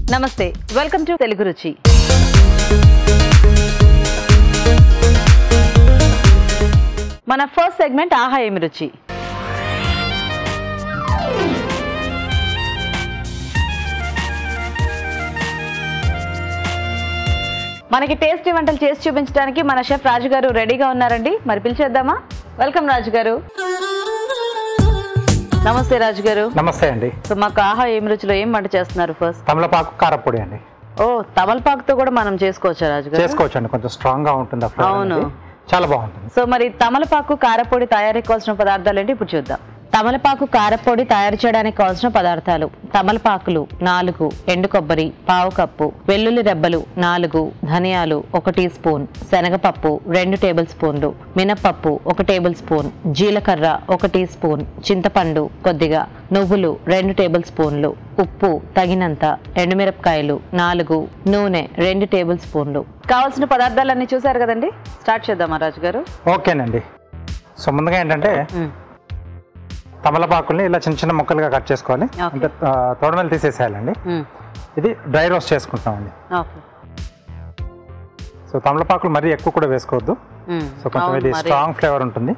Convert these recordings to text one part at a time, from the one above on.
నమస్తే welcome to Telugu రుచి మన ఫస్ట్ సెగ్మెంట్ ఆహా ఏమి రుచి మనకి టేస్టీ వంటలు చేసి చూపించడానికి మన షెఫ్ రాజు గారు రెడీగా ఉన్నారండి మరి పిలిచేద్దామా వెల్కమ్ రాజు గారు నమస్తే రాజు గారు నమస్తే అండి సో మాకు ఆహా ఏమి రుచిలో ఏం వంట చేస్తున్నారు ఫస్ట్ తమలపాకు కారపొడి అండి ఓ తమలపాకుతో కూడా మనం చేసుకోవచ్చా రాజు గారు చేసుకోవచ్చు అండి కొంచెం స్ట్రాంగ్ గా ఉంటుంది ఆ flavor అవును. అనేది. చాలా బాగుంటుంది సో మరి తమలపాకు కారపొడి తయారీకి కావాల్సిన పదార్థాలు ఏంటి ఇప్పుడు చూద్దాం తమలపాకు కారపొడి తయారు చేయడానికి కావాల్సిన పదార్థాలు తమలపాకులు నాలుగు ఎండు కొబ్బరి పావు కప్పు వెల్లుల్లి రెబ్బలు నాలుగు ధనియాలు ఒక టీ స్పూన్ శనగపప్పు రెండు టేబుల్ స్పూన్లు మినపప్పు ఒక టేబుల్ స్పూన్ జీలకర్ర ఒక టీ స్పూన్ చింతపండు కొద్దిగా నువ్వులు రెండు టేబుల్ స్పూన్లు ఉప్పు తగినంత ఎండుమిరపకాయలు నాలుగు నూనె రెండు టేబుల్ స్పూన్లు కావాల్సిన పదార్థాలన్నీ చూసారు కదండి స్టార్ట్ చేద్దామా రాజు గారు ఓకేనండి సో ముందుగా ఏంటంటే తమలపాకుల్ని ఇలా చిన్న చిన్న ముక్కలుగా కట్ చేసుకోవాలి Okay. అంటే ఆ, తోడమలు తీసేసేయాలండి ఇది డ్రై రోస్ట్ చేసుకుంటామండి ఓకే సో తమలపాకులు మరీ ఎక్కువ కూడా వేసుకోవద్దు సో కొంచెం ఇది స్ట్రాంగ్ ఫ్లేవర్ ఉంటుంది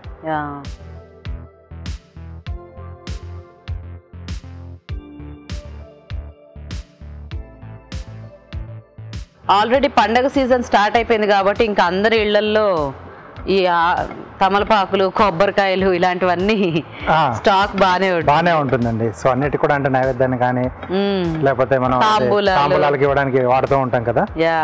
ఆల్రెడీ పండగ సీజన్ స్టార్ట్ అయిపోయింది కాబట్టి ఇంకా అందరి ఇళ్లల్లో ఈ ఆ, తమలపాకులు కొబ్బరికాయలు ఇలాంటివన్నీ ఆ, స్టాక్ బాగానే ఉంటుంది బాగానే ఉంటుందండి సో అన్నిటి కూడా అంటే నైవేద్యాన్ని కానీ మ్మ్. లేకపోతే మనం అదే తాంబూలాలు. తాంబూలాలకి ఇవ్వడానికి వాడుతూ ఉంటాం కదా యా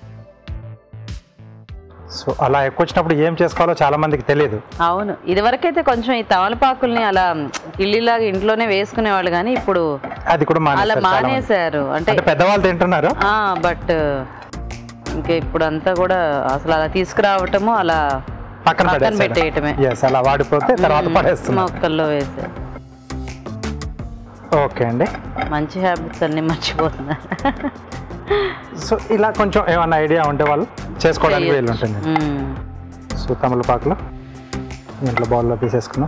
సో అలా ఎక్కువ వచ్చినప్పుడు ఏం చేసుకోవాలో చాలా మందికి తెలియదు అవును ఇదివరకైతే కొంచెం ఈ తమలపాకుల్ని అలా ఇల్లిలాగా ఇంట్లోనే వేసుకునేవాళ్ళు కానీ ఇప్పుడు అది కూడా అలా మానేశారు చాలా మంది. మానేశారు అంటే అంటే పెద్దవాళ్ళు తింటున్నారు బట్ ఇంకా ఇప్పుడు అంతా కూడా అసలు అలా తీసుకురావటము అలా పక్కన పక్కన పెట్టేయటమే. ఎస్ అలా వాడిపోతే తర్వాత పడేస్తున్నాం మొక్కల్లో వేసారు ఓకే అండి మంచి హ్యాబిట్స్ అన్ని మర్చిపోతున్నారు సో ఇలా కొంచెం ఏమన్నా ఐడియా ఉంటే వాళ్ళు చేసుకోవడానికి వీలు ఉంటుంది మ్మ్. సో తమలపాకులు దీంట్లో బౌల్లో తీసేసుకున్నాం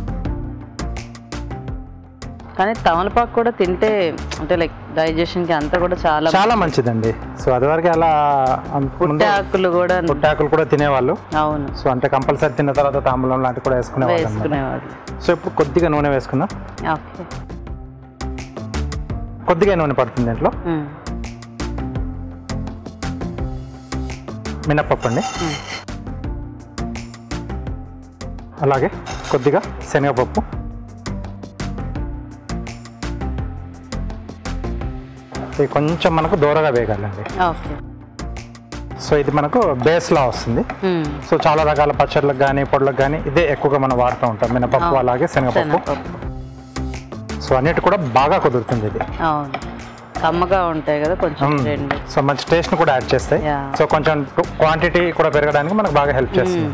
కానీ తమలపాకు కూడా తింటే అంటే లైక్ డైజెషన్ కి అంతా కూడా చాలా చాలా మంచిదండి సో అది వరకు అలా అంత ముందు ఆకులు కూడా పుట్టాకులు కూడా తినేవాళ్ళు అవును సో అంటే కంపల్సరీ తిన్న తర్వాత తాంబూలం లాంటివి కూడా వేసుకునేవాళ్ళు అన్నమాట. వేసుకునేవాళ్ళు సో ఇప్పుడు కొద్దిగా నూనె వేసుకుందాం ఓకే కొద్దిగా నూనె పడుతుంది దీంట్లో మ్మ్. మినప్పప్పు అండి మ్మ్. అలాగే కొద్దిగా శనగపప్పు ఇది కొంచెం మనకు దూరగా వేగాలండి ఓకే సో ఇది మనకు బేస్లా వస్తుంది మ్మ్. సో చాలా రకాల పచ్చళ్ళకి కానీ పొడులకు కానీ ఇదే ఎక్కువగా మనం వాడుతూ ఉంటాం మినపప్పు అవును. అలాగే శనగపప్పు శనగపప్పు సో అన్నిటి కూడా బాగా కుదురుతుంది ఇది అవును కమ్మగా ఉంటాయి కదా కొంచెం మ్మ్. రెండు సో మంచి టేస్ట్ని కూడా యాడ్ చేస్తాయి Yeah. సో కొంచెం క్వాంటిటీ కూడా పెరగడానికి మనకు బాగా హెల్ప్ చేస్తుంది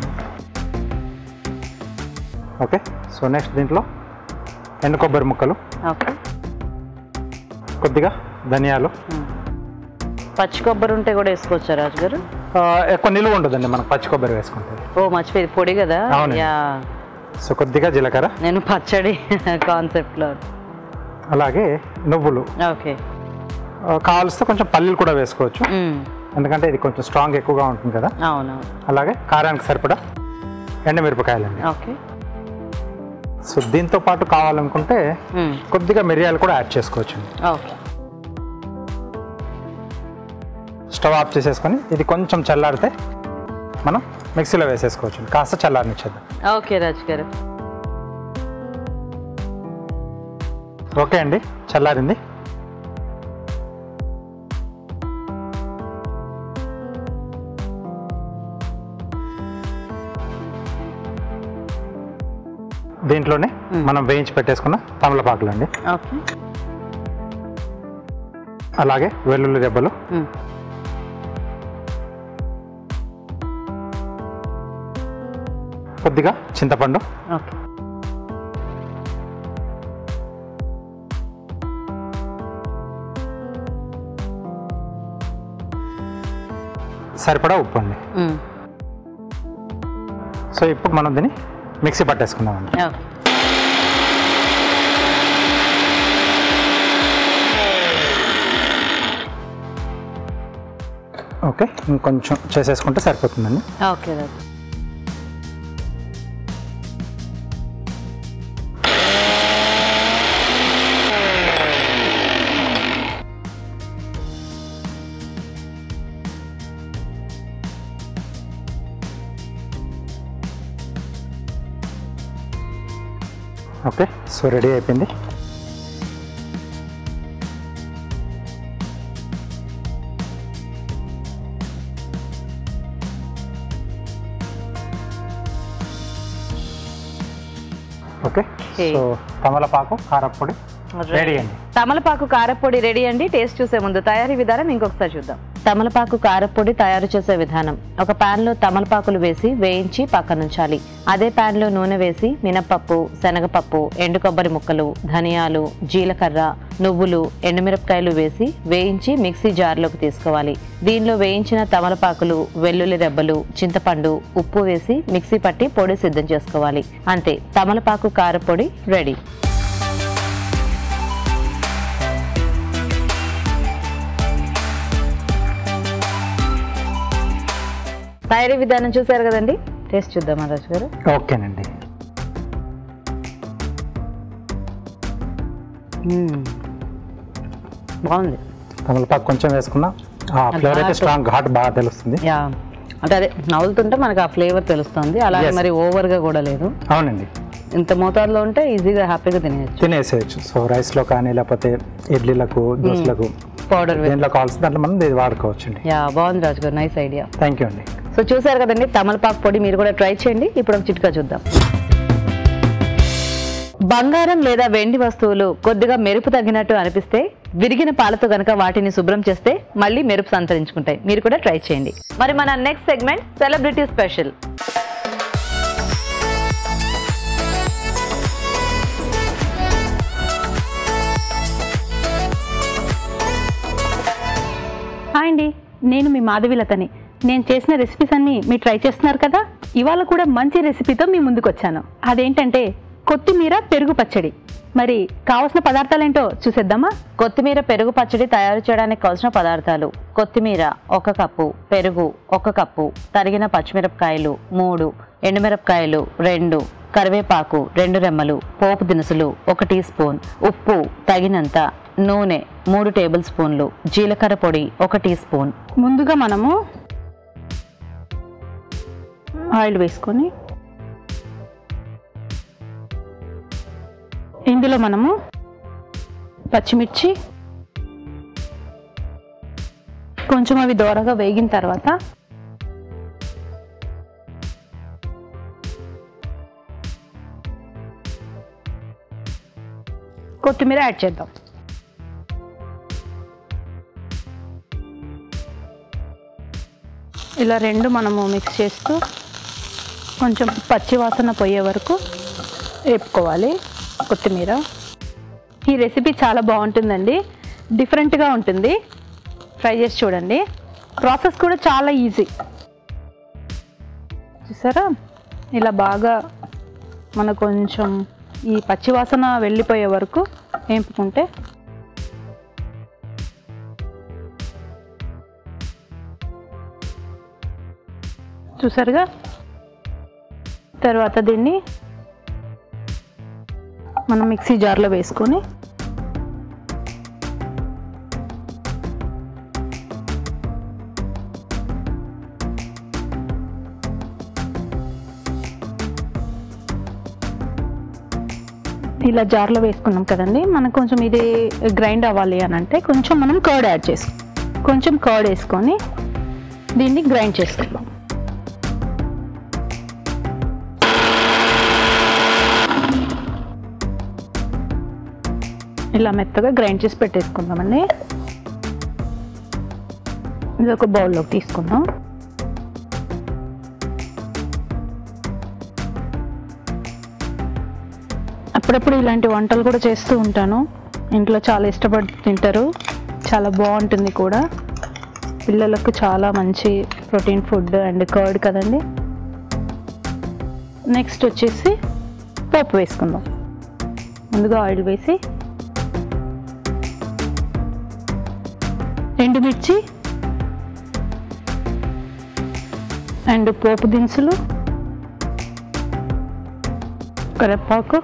ఓకే సో నెక్స్ట్ దీంట్లో ఎండు కొబ్బరి ముక్కలు ఓకే కొద్దిగా ధనియాలు మ్మ్. పచ్చి కొబ్బరి ఉంటే కూడా వేసుకోవచ్చా రాజు గారు ఆ, ఎక్కువ నిలువ ఉండదండి మనకు పచ్చి కొబ్బరి వేసుకుంటే ఓ మర్చిపోయింది పొడి కదా అవునండి. యా సో కొద్దిగా జీలకర్ర నేను పచ్చడి కాన్సెప్ట్ లో అలాగే నువ్వులు ఓకే ఆ, కావలిస్తే కొంచెం పల్లీలు కూడా వేసుకోవచ్చు మ్మ్. ఎందుకంటే ఇది కొంచెం స్ట్రాంగ్ ఎక్కువగా ఉంటుంది కదా అవునవును అలాగే కారానికి సరిపడా ఎండమిరపకాయలండి ఓకే సో దీంతో పాటు కావాలనుకుంటే మ్మ్. కొద్దిగా మిరియాలు కూడా యాడ్ చేసుకోవచ్చు ఓకే స్టవ్ ఆఫ్ చేసేసుకొని ఇది కొంచెం చల్లారితే మనం మిక్సీలో వేసేసుకోవచ్చు కాస్త చల్లారనిచ్చేద్దాం ఓకే రాజు గారు ఓకే అండి చల్లారింది దీంట్లోనే మనం వేయించి పెట్టేసుకున్న తమలపాకులు అండి ఓకే అలాగే వెల్లుల్లి దెబ్బలు మ్మ్. కొద్దిగా చింతపండు ఓకే సరిపడా ఉప్పు అండి మ్మ్. సో ఇప్పుడు మనం దీన్ని మిక్సీ పట్టేసుకుందామండి ఓకే ఓకే ఇంకొంచెం చేసేసుకుంటే సరిపోతుందండి okay Raju okay so ready అయిపోయింది ఓకే సో తమలపాకు కారప్పొడి రెడీ అండి తమలపాకు కారపొడి రెడీ అండి టేస్ట్ చూసే ముందు తయారీ విధానం ఇంకొకసారి చూద్దాం తమలపాకు కారపొడి తయారు చేసే విధానం ఒక పాన్ లో తమలపాకులు వేసి వేయించి పక్కనుంచాలి అదే పాన్ లో నూనె వేసి మినపప్పు శనగపప్పు ఎండు కొబ్బరి ముక్కలు ధనియాలు జీలకర్ర నువ్వులు ఎండుమిరపకాయలు వేసి వేయించి మిక్సీ జార్లోకి తీసుకోవాలి దీనిలో వేయించిన తమలపాకులు వెల్లుల్లి రెబ్బలు చింతపండు ఉప్పు వేసి మిక్సీ పట్టి పొడి సిద్ధం చేసుకోవాలి అంతే తమలపాకు కారపొడి రెడీ తయారీ విధానం చూసారు కదండి టేస్ట్ చూద్దాం రాజు గారు ఓకేనండి బాగుంది తమలపాకు కొంచెం వేసుకున్నా ఆ ఫ్లేవర్ అయితే ఘాటు. స్ట్రాంగ్ ఘాట్ బాగా తెలుస్తుంది యా అంటే అదే నవ్వులుతుంటే మనకు ఆ ఫ్లేవర్ తెలుస్తుంది అలాగే Yes. మరి ఓవర్గా కూడా లేదు అవునండి ఇంత మోతాదులో ఉంటే ఈజీగా హ్యాపీగా తినేయచ్చు తినేసేయచ్చు సో రైస్లో కానీ లేకపోతే ఇడ్లీలకు దోశలకు పౌడర్ దేంట్లో కావాల్సి దాంట్లో మనం ఇది వాడుకోవచ్చు అండి యా బాగుంది Raju garu nice idea thank you అండి సో చూసారు కదండి తమలపాకు పొడి మీరు కూడా ట్రై చేయండి ఇప్పుడు ఒక చిట్కా చూద్దాం బంగారం లేదా వెండి వస్తువులు కొద్దిగా మెరుపు తగ్గినట్టు అనిపిస్తే విరిగిన పాలతో గనక వాటిని శుభ్రం చేస్తే మళ్ళీ మెరుపు సంతరించుకుంటాయి మీరు కూడా ట్రై చేయండి మరి మన next segment celebrity special hi అండి నేను మీ మాధవిలతని నేను చేసిన రెసిపీస్ అన్నీ మీరు ట్రై చేస్తున్నారు కదా ఇవాళ కూడా మంచి రెసిపీతో మీ ముందుకు వచ్చాను అదేంటంటే కొత్తిమీర పెరుగు పచ్చడి మరి కావాల్సిన పదార్థాలు ఏంటో చూసేద్దామా కొత్తిమీర పెరుగు పచ్చడి తయారు చేయడానికి కావాల్సిన పదార్థాలు కొత్తిమీర ఒక కప్పు పెరుగు ఒక కప్పు తరిగిన పచ్చిమిరపకాయలు మూడు ఎండుమిరపకాయలు రెండు కరివేపాకు రెండు రెమ్మలు పోపు దినుసులు ఒక టీ స్పూన్ ఉప్పు తగినంత నూనె మూడు టేబుల్ స్పూన్లు జీలకర్ర పొడి ఒక టీ స్పూన్ ముందుగా మనము ఆయిల్ వేసుకొని ఇందులో మనము పచ్చిమిర్చి కొంచెం అవి దోరగా వేగిన తర్వాత కొత్తిమీర యాడ్ చేద్దాం ఇలా రెండు మనము మిక్స్ చేస్తూ కొంచెం పచ్చి వాసన పోయే వరకు వేపుకోవాలి కొత్తిమీర ఈ రెసిపీ చాలా బాగుంటుందండి డిఫరెంట్గా ఉంటుంది ట్రై చేసి చూడండి ప్రాసెస్ కూడా చాలా ఈజీ చూసారా ఇలా బాగా మన కొంచెం ఈ పచ్చి వాసన వెళ్ళిపోయే వరకు వేపుకుంటే చూసారుగా తర్వాత దీన్ని మనం మిక్సీ జార్లో వేసుకొని ఇలా జార్లో వేసుకున్నాం కదండి మనకు కొంచెం ఇది గ్రైండ్ అవ్వాలి అని అంటే కొంచెం మనం కర్డ్ యాడ్ చేసుకో కొంచెం కర్డ్ వేసుకొని దీన్ని గ్రైండ్ చేసుకుందాం ఇలా మెత్తగా గ్రైండ్ చేసి పెట్టేసుకుందామండి ఇది ఒక బౌల్లోకి తీసుకుందాం అప్పుడప్పుడు ఇలాంటి వంటలు కూడా చేస్తూ ఉంటాను ఇంట్లో చాలా ఇష్టపడి తింటారు చాలా బాగుంటుంది కూడా పిల్లలకు చాలా మంచి ప్రోటీన్ ఫుడ్ అండ్ కర్డ్ కదండి నెక్స్ట్ వచ్చేసి పోపు వేసుకుందాం ముందుగా ఆయిల్ వేసి ఎండుమిర్చి అండ్ పోపు దినుసులు కరివేపాకు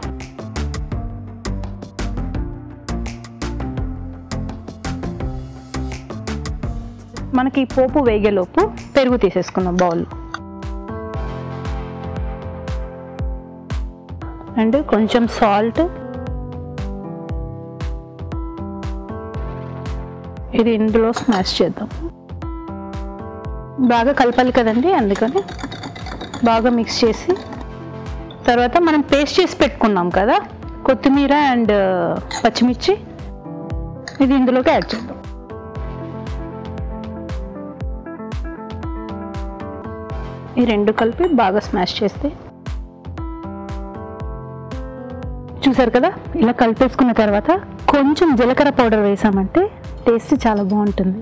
మనకి ఈ పోపు వేగేలోపు పెరుగు తీసేసుకుందాం బౌల్ అండ్ కొంచెం సాల్ట్ ఇది ఇందులో స్మాష్ చేద్దాం బాగా కలపాలి కదండి అందుకని బాగా మిక్స్ చేసి తర్వాత మనం పేస్ట్ చేసి పెట్టుకున్నాం కదా కొత్తిమీర అండ్ పచ్చిమిర్చి ఇది ఇందులోకి యాడ్ చేద్దాం ఈ రెండు కలిపి బాగా స్మాష్ చేస్తే చూసారు కదా ఇలా కలిపేసుకున్న తర్వాత కొంచెం జీలకర్ర పౌడర్ వేసామంటే టేస్ట్ చాలా బాగుంటుంది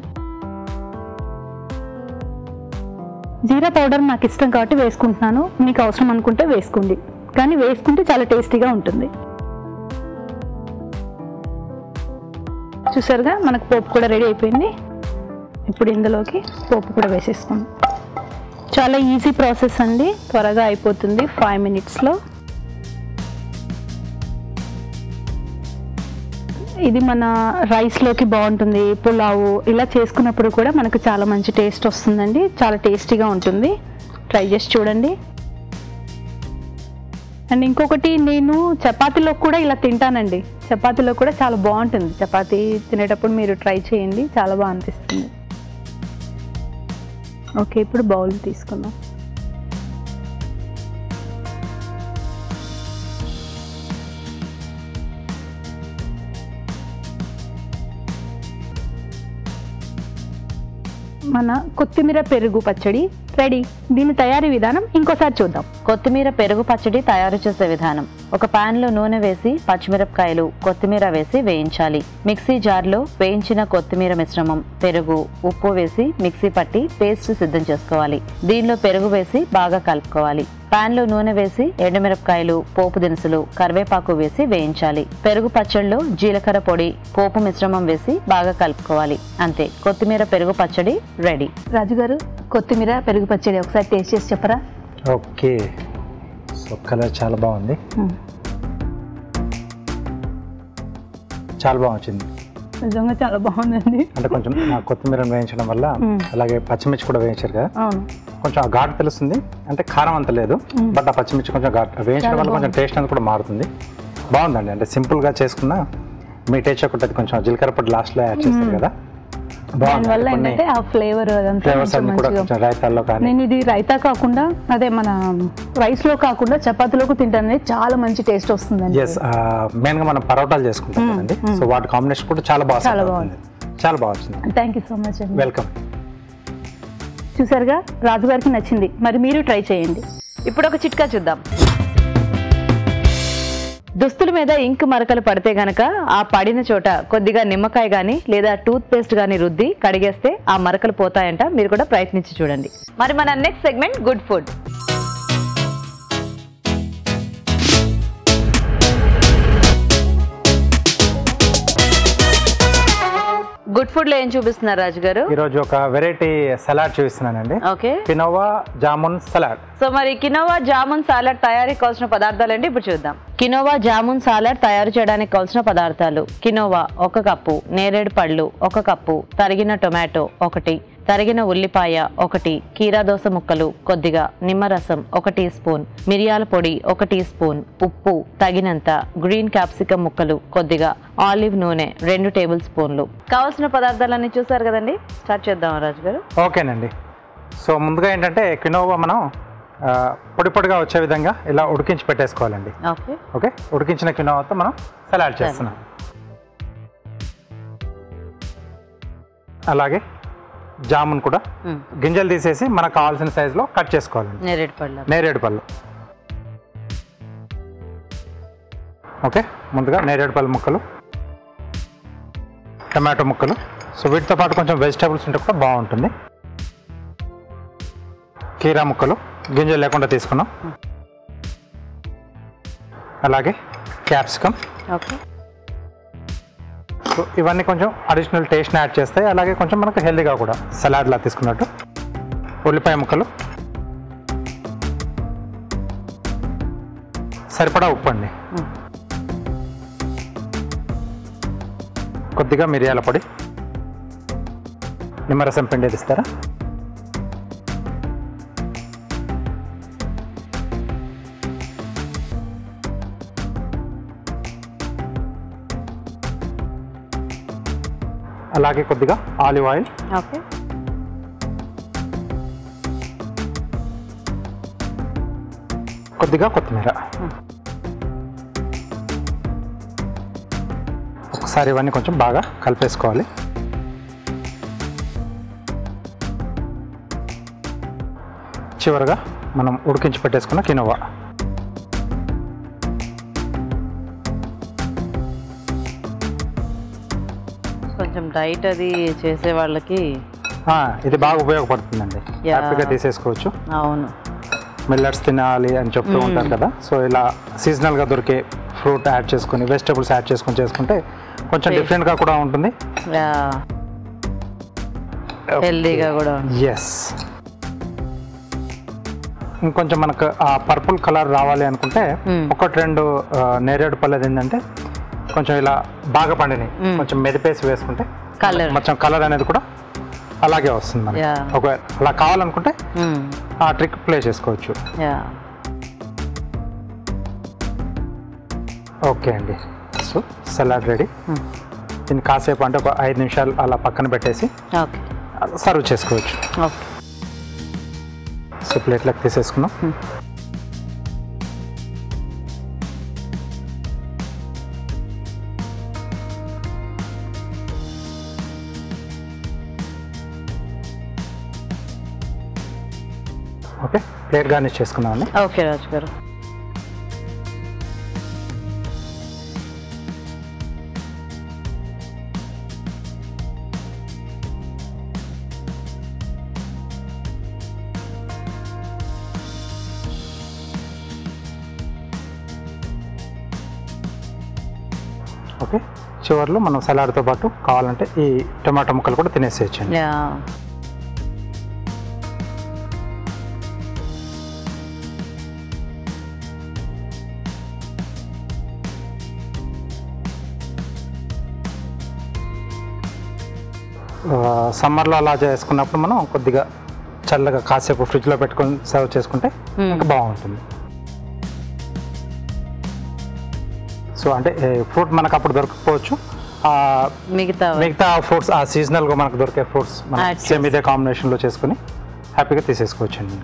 జీరా పౌడర్ నాకు ఇష్టం కాబట్టి వేసుకుంటున్నాను మీకు అవసరం అనుకుంటే వేసుకోండి కానీ వేసుకుంటే చాలా టేస్టీగా ఉంటుంది చూసారుగా మనకు పోపు కూడా రెడీ అయిపోయింది ఇప్పుడు ఇందులోకి పోపు కూడా వేసేసుకుందాం చాలా ఈజీ ప్రాసెస్ అండి త్వరగా అయిపోతుంది ఫైవ్ మినిట్స్లో ఇది మన రైస్లోకి బాగుంటుంది పులావు ఇలా చేసుకున్నప్పుడు కూడా మనకు చాలా మంచి టేస్ట్ వస్తుందండి చాలా టేస్టీగా ఉంటుంది ట్రై చేసి చూడండి అండ్ ఇంకొకటి నేను చపాతీలో కూడా ఇలా తింటానండి చపాతీలో కూడా చాలా బాగుంటుంది చపాతీ తినేటప్పుడు మీరు ట్రై చేయండి చాలా బాగా అనిపిస్తుంది ఓకే ఇప్పుడు బౌల్ తీసుకుందాం మన కొత్తిమీర పెరుగు పచ్చడి రెడీ దీని తయారీ విధానం ఇంకోసారి చూద్దాం కొత్తిమీర పెరుగు పచ్చడి తయారు చేసే విధానం ఒక పాన్ లో నూనె వేసి పచ్చిమిరపకాయలు కొత్తిమీర వేసి వేయించాలి మిక్సీ జార్లో వేయించిన కొత్తిమీర మిశ్రమం పెరుగు ఉప్పు వేసి మిక్సీ పట్టి పేస్ట్ సిద్ధం చేసుకోవాలి దీనిలో పెరుగు వేసి బాగా కలుపుకోవాలి పాన్ లో నూనె వేసి ఎండుమిరపకాయలు పోపు దినుసులు కరివేపాకు వేసి వేయించాలి పెరుగు పచ్చడిలో జీలకర్ర పొడి పోపు మిశ్రమం వేసి బాగా కలుపుకోవాలి అంతే కొత్తిమీర పెరుగు పచ్చడి రెడీ రాజుగారు కొత్తిమీర పెరుగు పచ్చడి ఒకసారి టేస్ట్ చేసి చెప్పరా ఓకే సో కలర్ చాలా బాగుంది చాలా బాగా వచ్చింది నిజంగా చాలా బాగుందండి అంటే కొంచెం ఆ కొత్తిమీర వేయించడం వల్ల మ్మ్. అలాగే పచ్చిమిర్చి కూడా వేయించారు కదా అవును కొంచెం ఆ ఘాటు తెలుస్తుంది అంటే కారం అంత లేదు బట్ ఆ పచ్చిమిర్చి కొంచెం ఘాటు వేయించడం వల్ల కొంచెం టేస్ట్ అనేది కూడా మారుతుంది బాగుందండి అంటే సింపుల్గా చేసుకున్న మీ టేస్ట్ ఒకటి కొంచెం జీలకర్ర పొడి లాస్ట్లో యాడ్ చేస్తారు కదా దానివల్ల బాగుంది ఏంటంటే ఆ ఫ్లేవర్ అదంతా ఫ్లేవర్స్ కొంచెం అన్ని కూడా మంచిగా కొంచెం రైతాల్లో కానీ నేను ఇది రైతా కాకుండా అదే మన రైస్ లో కాకుండా చపాతీలోకి తింటాను చాలా మంచి టేస్ట్ వస్తుందండి ఎస్ మెయిన్గా మనం పరోటాలు చేసుకుంటాం కదండి సో వాటి కాంబినేషన్ కూడా చాలా బాగా చాలా set అవుతుంది. చాలా బాగా వచ్చింది థ్యాంక్ యూ సో మచ్ అండి వెల్కమ్ చూసారుగా రాజుగారికి నచ్చింది మరి మీరు ట్రై చేయండి ఇప్పుడు ఒక చిట్కా చూద్దాం దుస్తుల మీద ఇంక్ మరకలు పడితే గనక ఆ పడిన చోట కొద్దిగా నిమ్మకాయ గాని లేదా టూత్ పేస్ట్ గాని రుద్ది కడిగేస్తే ఆ మరకలు పోతాయంట మీరు కూడా ప్రయత్నించి చూడండి మరి మన next segment good food good food లో ఏం చూపిస్తున్నారు రాజు గారు ఈరోజు ఒక వెరైటీ సలాడ్ చూపిస్తున్నానండి okay quinoa jamun salad so మరి కినోవా జామున్ సాలడ్ తయారీకి కావాల్సిన పదార్థాలు ఏంటి ఇప్పుడు చూద్దాం కినోవా జామున్ సాలడ్ తయారు చేయడానికి కావాల్సిన పదార్థాలు కినోవా ఒక కప్పు నేరేడు పళ్ళు ఒక కప్పు తరిగిన టొమాటో ఒకటి తరిగిన ఉల్లిపాయ ఒకటి కీరా దోస ముక్కలు కొద్దిగా నిమ్మరసం ఒక టీ స్పూన్ మిరియాల పొడి ఒక టీ స్పూన్ ఉప్పు తగినంత గ్రీన్ క్యాప్సికం ముక్కలు కొద్దిగా ఆలివ్ నూనె రెండు టేబుల్ స్పూన్లు కావాల్సిన పదార్థాలన్నీ చూసారు కదండి స్టార్ట్ చేద్దాం రాజు గారు ఓకేనండి సో ముందుగా ఏంటంటే కినోవా మనం ఆ, పొడి పొడిగా వచ్చే విధంగా ఇలా ఉడికించి పెట్టేసుకోవాలండి ఓకే ఓకే ఉడికించిన కినోవాతో మనం సలాడ్ చేస్తున్నాం అలాగే జామున్ కూడా గింజలు తీసేసి మనకు కావాల్సిన సైజులో కట్ చేసుకోవాలండి నేరేడు పళ్ళు నేరేడు పళ్ళు ఓకే ముందుగా నేరేడు పళ్ళు ముక్కలు టమాటో ముక్కలు సో వీటితో పాటు కొంచెం వెజిటేబుల్స్ ఉంటే కూడా బాగుంటుంది కీరా ముక్కలు గింజలు లేకుండా తీసుకున్నాం అలాగే క్యాప్సికమ్ ఓకే సో ఇవన్నీ కొంచెం అడిషనల్ టేస్ట్ని యాడ్ చేస్తాయి అలాగే కొంచెం మనకు హెల్దీగా కూడా సలాడ్లా తీసుకున్నట్టు ఉల్లిపాయ ముక్కలు సరిపడా ఉప్పు అండి కొద్దిగా మిరియాల పొడి నిమ్మరసం పిండి ఇస్తారా అలాగే కొద్దిగా ఆలివ్ ఆయిల్ ఓకే కొద్దిగా కొత్తిమీర ఒకసారి ఇవన్నీ కొంచెం బాగా కలిపేసుకోవాలి చివరగా మనం ఉడికించి పెట్టేసుకున్న కినోవా కొంచెం డైట్ అది చేసే వాళ్ళకి ఆ, ఇది బాగా ఉపయోగపడుతుందండి Yeah. హ్యాపీగా తీసేసుకోవచ్చు అవును మిల్లెట్స్ తినాలి అని చెప్తూ ఉంటారు కదా సో ఇలా సీజనల్గా దొరికే ఫ్రూట్ యాడ్ చేసుకుని వెజిటబుల్స్ యాడ్ చేసుకుని చేసుకుంటే కొంచెం Taste. డిఫరెంట్గా కూడా ఉంటుంది హెల్దీగా కూడా ఉంటుంది. ఎస్ ఇంకొంచెం మనకు ఆ పర్పుల్ కలర్ రావాలి అనుకుంటే Hmm. ఒకటి రెండు ఆ, నేరేడు పళ్ళది ఏంటంటే కొంచెం ఇలా బాగా పండినాయి Hmm. కొంచెం మెదిపేసి వేసుకుంటే Colour. కొంచెం కలర్ అనేది కూడా అలాగే వస్తుంది మనకి Yeah. ఒకవేళ అలా కావాలనుకుంటే మ్మ్. ఆ ట్రిక్ ప్లే చేసుకోవచ్చు యా ఓకే అండి సో సలాడ్ రెడీ Hmm. దీన్ని కాసేపు అంటే ఒక ఐదు నిమిషాలు అలా పక్కన పెట్టేసి ఓకే సర్వ్ చేసుకోవచ్చు ఓకే సో ప్లేట్లకు తీసేసుకున్నాం Hmm. ఓకే ప్లేట్ గార్నిష్ చేసుకున్నామండి ఓకే రాజు గారు ఓకే చివర్లో మనం సలాడ్తో పాటు కావాలంటే ఈ టమాటో ముక్కలు కూడా తినేసేయచ్చండి యా సమ్మర్లో అలా చేసుకున్నప్పుడు మనం కొద్దిగా చల్లగా కాసేపు ఫ్రిడ్జ్లో పెట్టుకొని సర్వ్ చేసుకుంటే Hmm. ఇంకా బాగుంటుంది సో అంటే ఫ్రూట్ మనకు అప్పుడు దొరకకపోవచ్చు ఆ, మిగతా మిగతా ఫ్రూట్స్ ఆ సీజనల్గా మనకు దొరికే ఫ్రూట్స్ మనం Add సేమ్ ఇదే కాంబినేషన్లో చేసుకుని హ్యాపీగా తీసేసుకోవచ్చండి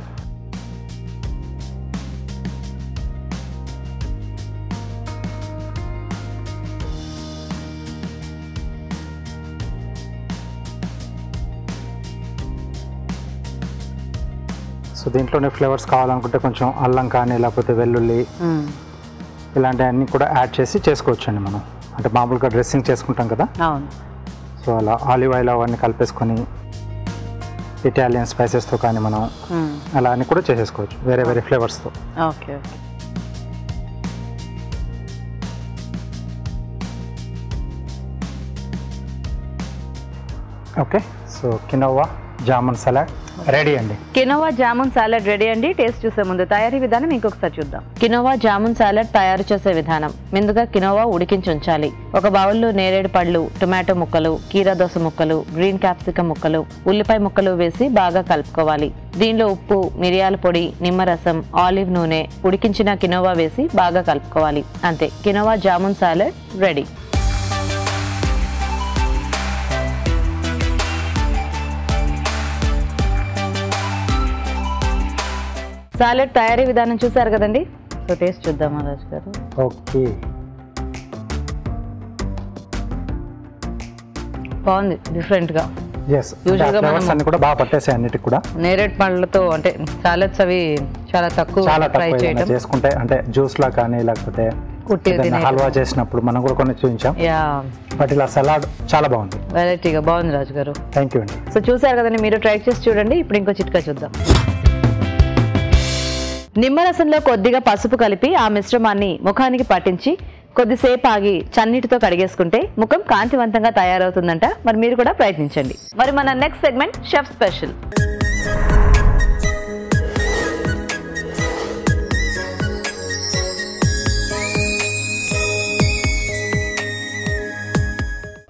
సో దీంట్లోనే ఫ్లేవర్స్ కావాలనుకుంటే కొంచెం అల్లం కానీ లేకపోతే వెల్లుల్లి మ్మ్. ఇలాంటివన్నీ కూడా యాడ్ చేసి చేసుకోవచ్చండి మనం అంటే మామూలుగా డ్రెస్సింగ్ చేసుకుంటాం కదా అవును సో అలా ఆలివ్ ఆయిల్ అవన్నీ కలిపేసుకొని ఇటాలియన్ స్పైసెస్తో కానీ మనం మ్మ్. అలా అన్ని కూడా చేసేసుకోవచ్చు వేరే వేరే ఫ్లేవర్స్తో okay okay okay so quinoa jamun salad ready అండి కినోవా జామున్ సాలడ్ రెడీ అండి టేస్ట్ చూసే ముందు తయారీ విధానం ఇంకొకసారి చూద్దాం కినోవా జామున్ సాలడ్ తయారు చేసే విధానం ముందుగా కినోవా ఉడికించి ఉంచాలి ఒక బౌల్లో నేరేడు పళ్ళు టొమాటో ముక్కలు కీరా దోస ముక్కలు గ్రీన్ క్యాప్సికం ముక్కలు ఉల్లిపాయ ముక్కలు వేసి బాగా కలుపుకోవాలి దీనిలో ఉప్పు మిరియాల పొడి నిమ్మరసం ఆలివ్ నూనె ఉడికించిన కినోవా వేసి బాగా కలుపుకోవాలి అంతే quinoa jamun salad ready salad తయారీ విధానం చూసారు కదండి సో టేస్ట్ చూద్దాం రాజు గారు ఓకే బాగుంది డిఫరెంట్ గా ఎస్ Usual గా ఫ్లేవర్స్ మనము- అన్ని కూడా బాగా పట్టేసాయి అన్నిటికి కూడా నేరేడు పండ్లతో అంటే సాలెడ్స్ అవి చాలా తక్కువ చాలా ట్రై తక్కువ ఏదైనా చేయడం చేసుకుంటే అంటే జ్యూస్ లా కానీ లేకపోతే కుట్టి ఏదైనా తినేయడం. హల్వా చేసినప్పుడు మనం కూడా కొన్ని చూపించాం యా బట్ ఇలా సలాడ్ చాలా బాగుంది వెరైటీగా బాగుంది రాజు గారు థ్యాంక్ యూ అండి సో చూసారు కదండి మీరు ట్రై చేసి చూడండి ఇప్పుడు ఇంకో చిట్కా చూద్దాం నిమ్మరసంలో కొద్దిగా పసుపు కలిపి ఆ మిశ్రమాన్ని ముఖానికి పట్టించి కొద్దిసేపు ఆగి చన్నీటితో కడిగేసుకుంటే ముఖం కాంతివంతంగా తయారవుతుందంట మరి మీరు కూడా ప్రయత్నించండి మరి మన next segment chef special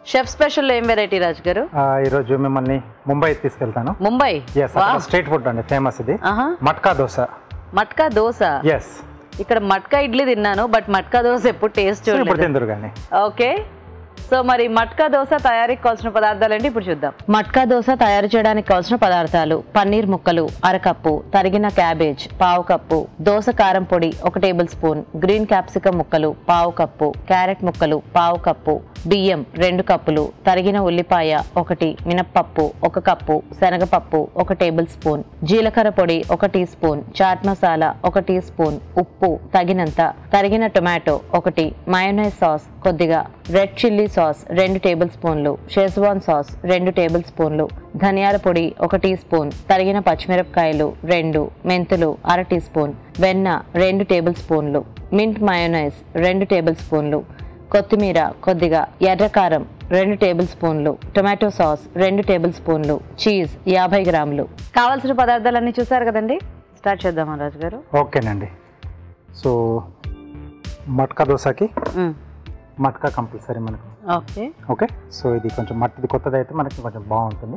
chef special ఏం వెరైటీ రాజు గారు ఆ, ఈరోజు మిమ్మల్ని ముంబై తీసుకెళ్తాను ముంబై ఎస్ స్ట్రీట్ ఫుడ్ అండి ఫేమస్ ఇది ఆహా మట్కా దోశ మట్కా దోశ ఎస్ ఇక్కడ మట్కా ఇడ్లీ తిన్నాను బట్ మట్కా దోశ ఎప్పుడు టేస్ట్ ఇప్పుడు చూడలేదు తిందురు కానీ ఓకే సో మరి మట్కా దోశ తయారీకి కావాల్సిన పదార్థాలు ఏంటి ఇప్పుడు చూద్దాం మట్కా దోశ తయారు చేయడానికి కావాల్సిన పదార్థాలు పన్నీర్ ముక్కలు అరకప్పు తరిగిన క్యాబేజ్ పావు కప్పు దోశ కారం పొడి ఒక టేబుల్ స్పూన్ గ్రీన్ క్యాప్సికం ముక్కలు పావు కప్పు క్యారెట్ ముక్కలు పావు కప్పు బియ్యం రెండు కప్పులు తరిగిన ఉల్లిపాయ ఒకటి మినప్పప్పు ఒక కప్పు శనగపప్పు ఒక టేబుల్ స్పూన్ జీలకర్ర పొడి ఒక టీ స్పూన్ చాట్ మసాలా ఒక టీ స్పూన్ ఉప్పు తగినంత తరిగిన టొమాటో ఒకటి మయోనైజ్ సాస్ కొద్దిగా రెడ్ చిల్లీ సాస్ రెండు టేబుల్ స్పూన్లు షెజ్వాన్ సాస్ రెండు టేబుల్ స్పూన్లు ధనియాల పొడి ఒక టీ స్పూన్ తరిగిన పచ్చిమిరపకాయలు రెండు మెంతులు అర టీ స్పూన్ వెన్న రెండు టేబుల్ స్పూన్లు మింట్ మయోనైజ్ రెండు టేబుల్ స్పూన్లు కొత్తిమీర కొద్దిగా ఎర్రకారం రెండు టేబుల్ స్పూన్లు టొమాటో సాస్ రెండు టేబుల్ స్పూన్లు చీజ్ యాభై గ్రాములు కావాల్సిన పదార్థాలన్నీ చూసారు కదండి స్టార్ట్ చేద్దామా రాజు గారు ఓకేనండి సో మట్కా దోశకి మట్కా కంపల్సరీ మనకు ఓకే ఓకే సో ఇది కొంచెం మట్టిది కొత్తది అయితే మనకి కొంచెం బాగుంటుంది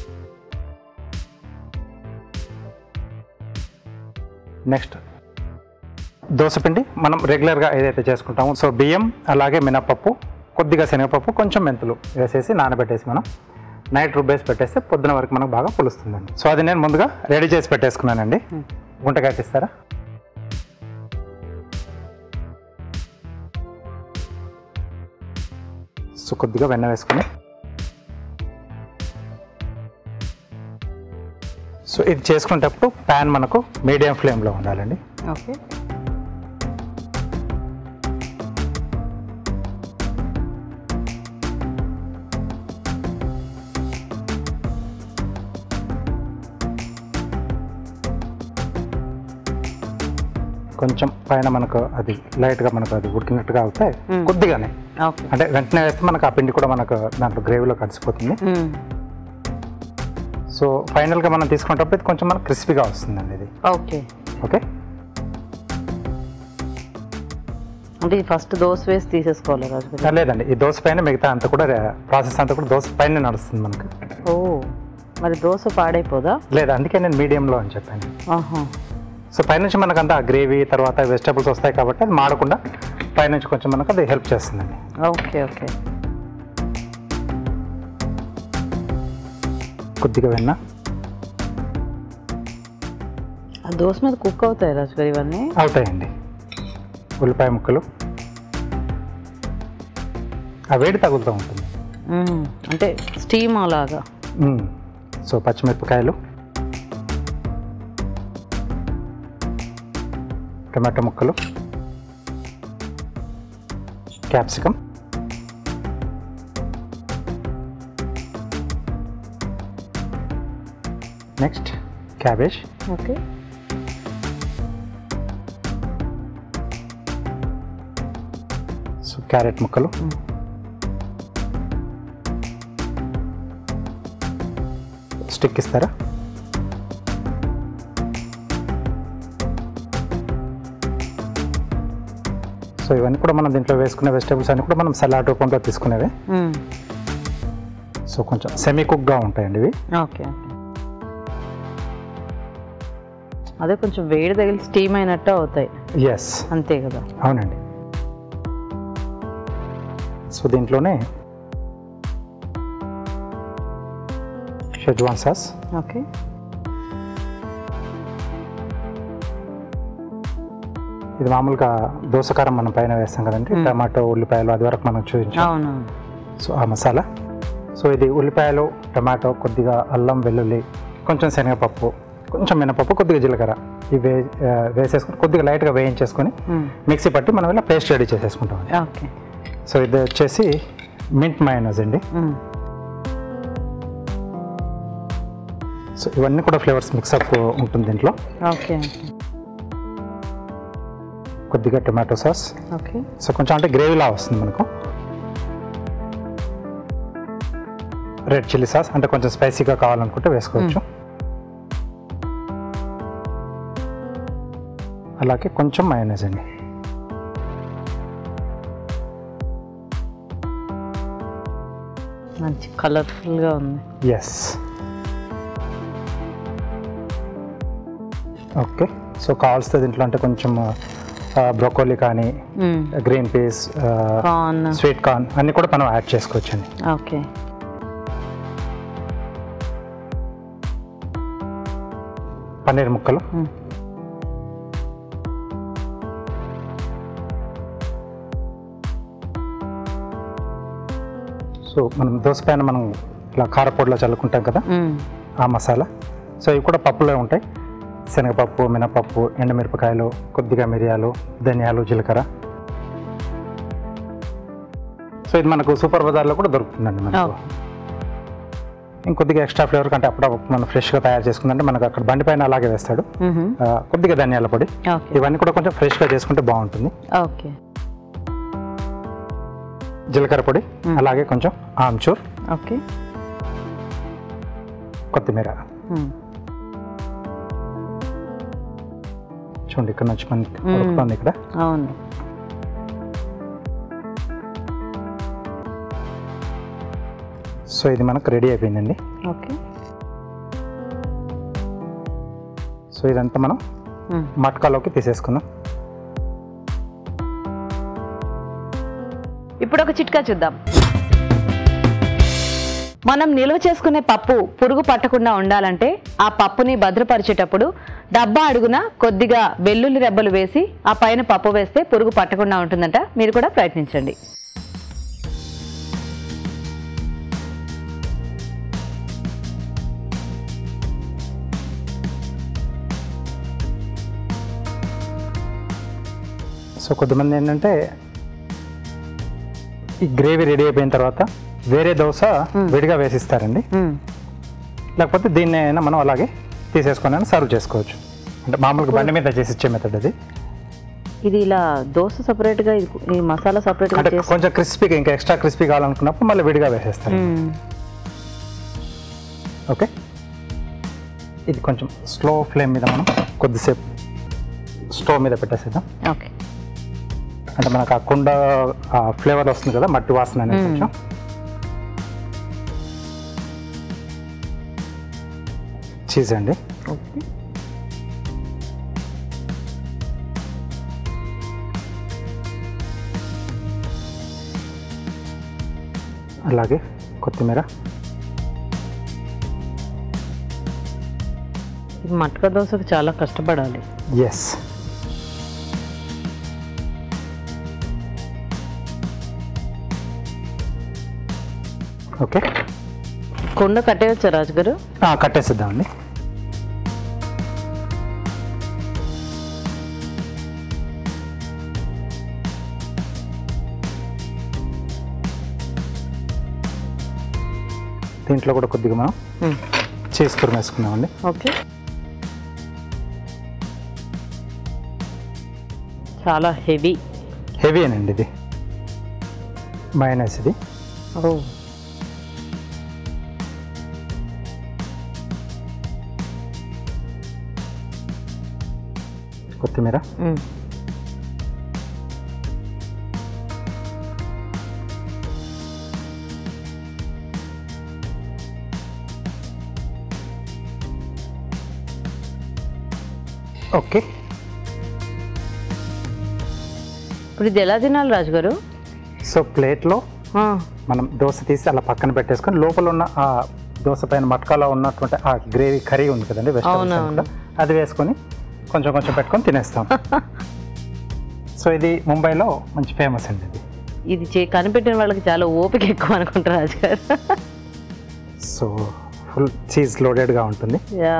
నెక్స్ట్ దోసపిండి మనం రెగ్యులర్గా ఏదైతే చేసుకుంటామో సో బియ్యం అలాగే మినపప్పు కొద్దిగా శనగపప్పు కొంచెం మెంతులు వేసేసి నానబెట్టేసి మనం నైట్ రుబ్బేసి పెట్టేస్తే పొద్దున వరకు మనకు బాగా పులుస్తుందండి సో అది నేను ముందుగా రెడీ చేసి పెట్టేసుకున్నానండి గుంట కట్టిస్తారా సో కొద్దిగా వెన్న వేసుకుని సో ఇది చేసుకునేటప్పుడు ప్యాన్ మనకు మీడియం ఫ్లేమ్లో ఉండాలండి ఓకే కొంచెం పైన మనకు అది లైట్గా మనకు అది ఉడికినట్టుగా అవుతే మ్మ్. కొద్దిగానే ఓకే అంటే వెంటనే వేస్తే మనకు ఆ పిండి కూడా మనకు దాంట్లో గ్రేవీలో కలిసిపోతుంది సో ఫైనల్గా మనం తీసుకునేటప్పుడు ఇది కొంచెం మనకు క్రిస్పీగా వస్తుందండి ఇది ఓకే ఓకే అంటే ఇది ఫస్ట్ దోశ వేసి తీసేసుకోవాలి రాజు గారు లేదండి ఈ దోశ పైన మిగతా అంతా కూడా ప్రాసెస్ అంతా కూడా దోశ పైన నడుస్తుంది మనకు ఓ మరి దోశ పాడైపోదా లేదు అందుకే నేను మీడియంలో అని చెప్పాను ఆహా సో పైనుంచి మనకు అంతా గ్రేవీ తర్వాత వెజిటబుల్స్ వస్తాయి కాబట్టి అది మాడకుండా పైనుంచి కొంచెం మనకు అది హెల్ప్ చేస్తుందండి ఓకే ఓకే కొద్దిగా వెన్న ఆ దోశ మీద కుక్ అవుతాయి రాజు గారు ఇవన్నీ అవుతాయండి ఉల్లిపాయ ముక్కలు ఆ వేడి తగులుతూ ఉంటుంది మ్మ్. అంటే స్టీమ్ అలాగా మ్మ్. సో పచ్చిమిరపకాయలు టమాటో ముక్కలు capsicum next cabbage okay so carrot ముక్కలు స్టిక్ ఇస్తారా సో ఇవన్నీ కూడా మనం దీంట్లో వేసుకునే వెజిటేబుల్స్ అన్ని కూడా మనం సలాడ్ రూపంలో తీసుకునేవి మ్మ్. సో కొంచెం సెమీ కుక్గా ఉంటాయండి ఇవి ఓకే అదే కొంచెం వేడి తగిలి స్టీమ్ అయినట్టు అవుతాయి ఎస్ అంతే కదా అవునండి సో దీంట్లోనే షెజ్వాన్ సాస్ ఓకే ఇది మామూలుగా దోసకారం మనం పైన వేస్తాం కదండి Hmm. టమాటో ఉల్లిపాయలు అది వరకు మనం చూపించాం అవునవును సో ఆ మసాలా సో ఇది ఉల్లిపాయలు టమాటో కొద్దిగా అల్లం వెల్లుల్లి కొంచెం శనగపప్పు కొంచెం మినపప్పు కొద్దిగా జీలకర్ర ఇవి వే- ఆ, వేసేసుకొని కొద్దిగా లైట్గా వేయించేసుకొని మ్మ్. మిక్సీ పట్టి మనం ఇలా పేస్ట్ రెడీ చేసేసుకుంటాం ఓకే సో ఇది వచ్చేసి మింట్ మైనస్ అండి మ్మ్. సో ఇవన్నీ కూడా ఫ్లేవర్స్ మిక్సప్ ఉంటుంది దీంట్లో ఓకే కొద్దిగా టొమాటో సాస్ ఓకే సో కొంచెం అంటే గ్రేవీలా వస్తుంది మనకు రెడ్ చిల్లీ సాస్ అంటే కొంచెం స్పైసీగా కావాలనుకుంటే వేసుకోవచ్చు అలాగే కొంచెం మయోనైజ్ అండి మంచి కలర్ఫుల్గా ఉంది ఎస్ ఓకే సో కావాల్సిన దీంట్లో అంటే కొంచెం బ్రోకోలీ కానీ green peas corn sweet corn అన్నీ కూడా మనం యాడ్ చేసుకోవచ్చండి ఓకే పన్నీర్ ముక్కలు Mm. సో మనం దోశ పైన మనం ఇలా కారపొడిలో చల్లుకుంటాం కదా ఆ మసాలా సో ఇవి కూడా పప్పులో ఉంటాయి శనగపప్పు మినపప్పు ఎండుమిరపకాయలు కొద్దిగా మిరియాలు ధనియాలు జీలకర్ర సో ఇది మనకు సూపర్ బజార్లో కూడా దొరుకుతుందండి మనకు Okay. ఇంకొద్దిగా ఎక్స్ట్రా ఫ్లేవర్ కంటే అప్పుడప్పుడు మనం ఫ్రెష్గా తయారు చేసుకుందంటే మనకు అక్కడ బండి పైన అలాగే వేస్తాడు ఆ, కొద్దిగా ధనియాల పొడి ఓకే ఇవన్నీ కూడా కొంచెం ఫ్రెష్గా చేసుకుంటే బాగుంటుంది ఓకే జీలకర్ర పొడి Mm. అలాగే కొంచెం ఆమ్చూర్ ఓకే కొత్తిమీర చూడండి ఇక్కడ నుంచి మనకి Mm. ఉడుకుతుంది ఇక్కడ అవును సో ఇది మనకు రెడీ అయిపోయిందండి ఓకే సో ఇదంతా మనం మట్కాలోకి తీసేసుకుందాం ఇప్పుడు ఒక చిట్కా చూద్దాం మనం నిల్వ చేసుకునే పప్పు పురుగు పట్టకుండా ఉండాలంటే ఆ పప్పుని భద్రపరిచేటప్పుడు డబ్బా అడుగున కొద్దిగా వెల్లుల్లి రెబ్బలు వేసి ఆ పైన పప్పు వేస్తే పురుగు పట్టకుండా ఉంటుందంట మీరు కూడా ప్రయత్నించండి సో కొంతమంది ఏంటంటే ఈ గ్రేవీ రెడీ అయిపోయిన తర్వాత వేరే దోశ విడిగా వేసిస్తారండి లేకపోతే దీన్ని అయినా మనం అలాగే తీసేసుకొని అయినా సర్వ్ చేసుకోవచ్చు అంటే మామూలుగా బండి మీద చేసి ఇచ్చే మెథడ్ అది ఇది ఇలా దోశ సపరేట్ గా ఇది- ఈ మసాలా సపరేట్ గా అంటే చేసి కొంచెం క్రిస్పీగా ఇంకా ఎక్స్ట్రా క్రిస్పీ కావాలనుకున్నప్పుడు మళ్ళీ విడిగా వేసేస్తారు మ్మ్. ఓకే ఇది కొంచెం స్లో ఫ్లేమ్ మీద మనం కొద్దిసేపు స్టవ్ మీద పెట్టేసేద్దాం ఓకే అంటే మనకు ఆ కుండ ఆ ఫ్లేవర్ వస్తుంది కదా మట్టి వాసన అనేది మ్మ్. కొంచెం చీజ్ అండి ఓకే అలాగే కొత్తిమీర ఈ మటక దోశకు చాలా కష్టపడాలి ఎస్ ఓకే కుండ కట్టేయచ్చా రాజు గారు కట్టేసిద్దామండి దీంట్లో కూడా కొద్దిగా మనం మ్మ్. చీజ్ తురుము వేసుకుందామండి ఓకే చాలా హెవీ హెవీ అండి ఇది మైనస్ ఇది ఓ కొత్తిమీర మ్మ్. ఓకే ఇప్పుడు ఇది ఎలా తినాలి రాజు గారు సో ప్లేట్లో ఆ, మనం దోశ తీసి అలా పక్కన పెట్టేసుకొని లోపల ఉన్న ఆ దోశ పైన మట్కాలో ఉన్నటువంటి ఆ గ్రేవీ కర్రీ ఉంది కదండి వెజిటబుల్స్ అవునవును. కూడా అది వేసుకొని కొంచెం కొంచెం పెట్టుకొని తినేస్తాం సో ఇది ముంబైలో మంచి ఫేమస్ అండి ఇది ఇది చే కనిపెట్టిన వాళ్ళకి చాలా ఓపిక ఎక్కువ అనుకుంటారు రాజు గారు సో ఫుల్ చీజ్ లోడెడ్గా ఉంటుంది యా